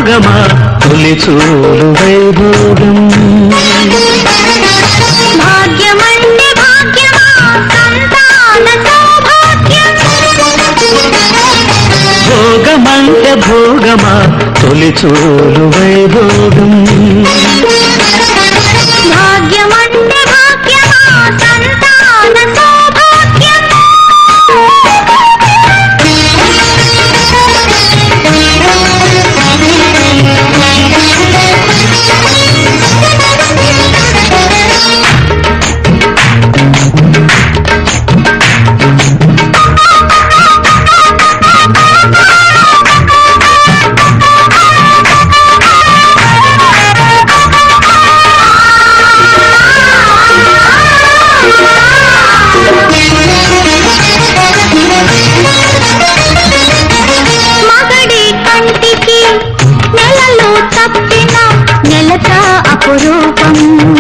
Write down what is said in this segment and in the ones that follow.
భోగమా తొలి చూలు వైభోగం భాగ్యమంటే భాగ్యమా సంతాన సౌభాగ్యం భోగమంటే భోగమా తొలి చూలు వైభోగం భాగ్యమంటే భాగ్యమా సంతాన సౌభాగ్యం మగడి కంటికి నెలలు తప్పిన నెలత అపురూపం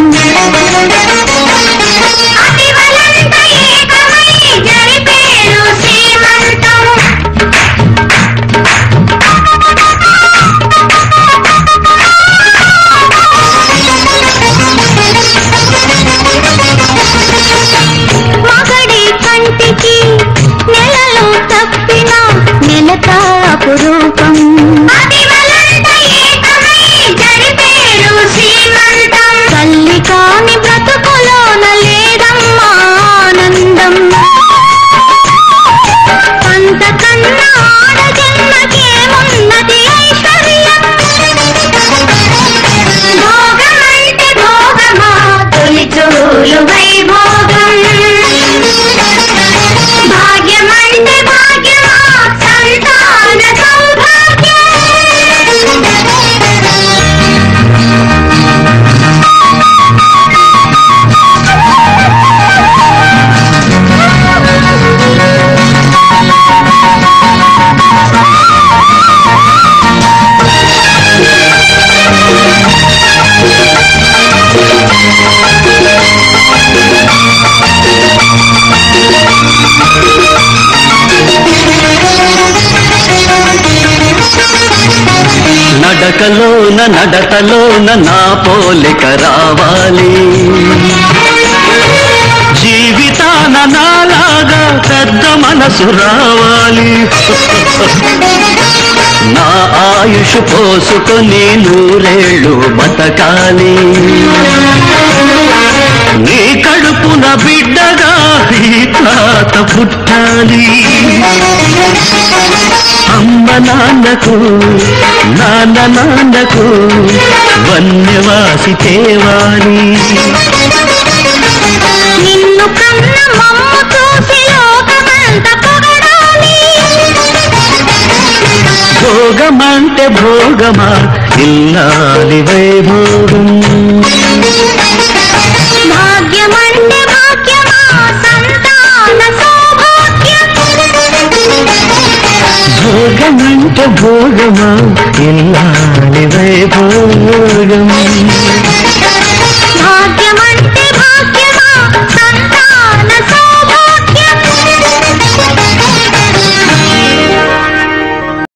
అతివలంత ఏకమై జరిపేరు శ్రీమంతం మగడి కంటికి నెలలు తప్పిన నెలత అపురూపం తల్లి కాని బ్రతుకులోన లేదమ్మా ఆనందం అంతకన్నా ఆడ జన్మకేమున్నది ఐశ్వర్యం భోగమంటే భోగమా తొలి చూలు వైభోగం భాగ్యమంటే భాగ్యమా సంతాన సౌభాగ్యం నడకలోన నడకలోన నా పోలిక రావాలి జీవితాన నాలాగా పెద్ద మనసు రావాలి నా ఆయుష్ పోసుకొని నూరేళ్ళు బతకాలి నీ కడుపున బిడ్డగా ఈ తాత పుట్టాలి అమ్మ నాన్నకు నాన్న నాన్నకు వన్యవాసి తేవాలి నిన్ను కన్న మమ్మ చూసి లోకమంత పొగడాలి భోగమంటే భోగమా ఇల్లాలి వైభోగం భాగ్యమంటే భాగ్యమా సంతాన సౌభాగ్యం భోగమంటే భోగమా ఇల్లాలి వైభోగం భాగ్యమంటే